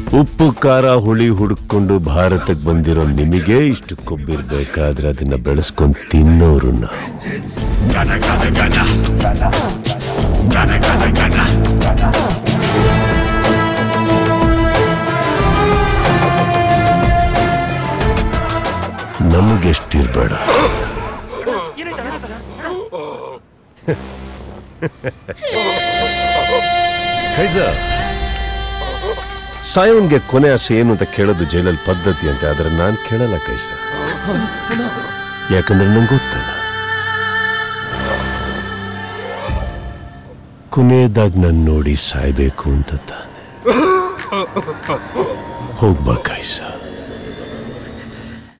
ಉಪ್ಪು ಖಾರ ಹುಳಿ ಹುಡುಕೊಂಡು ಭಾರತಕ್ಕೆ ಬಂದಿರೋ ನಿಮಗೆ ಇಷ್ಟು ಕೊಬ್ಬಿರ್ಬೇಕಾದ್ರೆ ಅದನ್ನ ಬೆಳೆಸ್ಕೊಂಡು ತಿನ್ನೋರು ನಾವು ನಮಗೆಷ್ಟಿರ್ಬೇಡ ಕೈಸ ಸಾಯೋನ್ಗೆ ಕೊನೆ ಆಸೆ ಏನು ಅಂತ ಕೇಳೋದು ಜೈಲಲ್ಲಿ ಪದ್ಧತಿ ಅಂತೆ ಆದ್ರೆ ನಾನು ಕೇಳಲ್ಲ ಕೈಸ ಯಾಕಂದ್ರೆ ನಂಗೆ ಗೊತ್ತಲ್ಲ ಕೊನೆಯದಾಗ ನಾನು ನೋಡಿ ಸಾಯ್ಬೇಕು ಅಂತ ತಾನೆ ಹೋಗ್ಬಾ ಕೈಸ